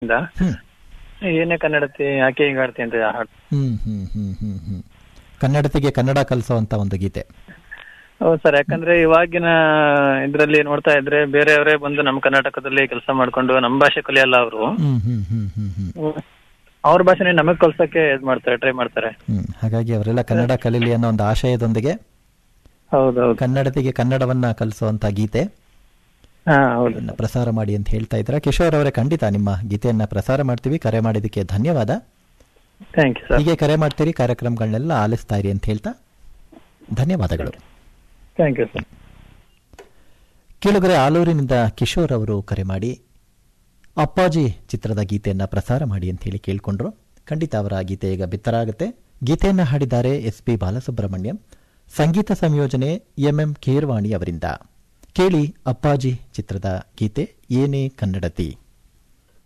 ಇಂದ ಹ್ಮ್ ಏನೇ ಕನ್ನಡತಿ ಯಾಕೆ ಹೀಗಾಡ್ತಿ ಅಂತ ಹಾಡು ಹ್ಮ್ ಹ್ಮ್ ಹ್ಮ್ ಹ್ಮ್ ಹ್ಮ್ ಕನ್ನಡತಿಗೆ ಕನ್ನಡ ಕಲಿಸುವಂತ ಒಂದು ಗೀತೆ ಹೌದು ಸರ್ ಯಾಕಂದ್ರೆ ಇವಾಗಿನ ಇದ್ರಲ್ಲಿ ನೋಡ್ತಾ ಇದ್ರೆ ಬೇರೆಯವರೇ ಬಂದು ನಮ್ಮ ಕರ್ನಾಟಕದಲ್ಲಿ ಕೆಲಸ ಮಾಡ್ಕೊಂಡು ನಮ್ಮ ಭಾಷೆ ಕಲಿಯಲ್ಲ ಅವರು ಹ್ಮ್ ಹ್ಮ್ ಹ್ಮ್ ಹ್ಮ್ ಹ್ಮ್ ಅವ್ರ ಭಾಷೆನೇ ನಮಗ್ ಕಲ್ಸಕ್ಕೆ ಇದ್ ಮಾಡ್ತಾರೆ ಟ್ರೈ ಮಾಡ್ತಾರೆ ಹ್ಮ್ ಹಾಗಾಗಿ ಅವರೆಲ್ಲ ಕನ್ನಡ ಕಲೀಲಿ ಅನ್ನೋ ಒಂದು ಆಶಯದೊಂದಿಗೆ ಹೌದೌದು ಕನ್ನಡತಿಗೆ ಕನ್ನಡವನ್ನ ಕಲಿಸುವಂತ ಗೀತೆ ಹಾ ಹೌದು ಅದನ್ನ ಪ್ರಸಾರ ಮಾಡಿ ಅಂತ ಹೇಳ್ತಾ ಇದ್ರ ಕಿಶೋರ್ ಅವರೇ ಖಂಡಿತ ನಿಮ್ಮ ಗೀತೆಯನ್ನ ಪ್ರಸಾರ ಮಾಡ್ತೀವಿ ಕರೆ ಮಾಡಿದ್ದಕ್ಕೆ ಧನ್ಯವಾದ ಥ್ಯಾಂಕ್ ಯು ಸರ್ ಹೀಗೆ ಕರೆ ಮಾಡ್ತೀರಿ ಕಾರ್ಯಕ್ರಮಗಳನ್ನೆಲ್ಲ ಆಲಿಸ್ತಾ ಇರಿ ಅಂತ ಹೇಳ್ತಾ ಧನ್ಯವಾದಗಳು ಥ್ಯಾಂಕ್ ಯು ಸರ್ ಕೇಳುಗರೆ ಆಲೂರಿನಿಂದ ಕಿಶೋರ್ ಅವರು ಕರೆ ಮಾಡಿ ಅಪ್ಪಾಜಿ ಚಿತ್ರದ ಗೀತೆಯನ್ನ ಪ್ರಸಾರ ಮಾಡಿ ಅಂತ ಹೇಳಿ ಕೇಳಿಕೊಂಡ್ರು ಖಂಡಿತ ಅವರ ಗೀತೆ ಈಗ ಬಿತ್ತರಾಗುತ್ತೆ ಗೀತೆಯನ್ನ ಹಾಡಿದ್ದಾರೆ ಎಸ್ ಪಿ ಬಾಲಸುಬ್ರಹ್ಮಣ್ಯಂ ಸಂಗೀತ ಸಂಯೋಜನೆ ಎಂಎಂ ಕೀರ್ವಾಣಿ ಅವರಿಂದ ಕೇಳಿ ಅಪ್ಪಾಜಿ ಚಿತ್ರದ ಗೀತೆ ಏನೇ ಕನ್ನಡತಿ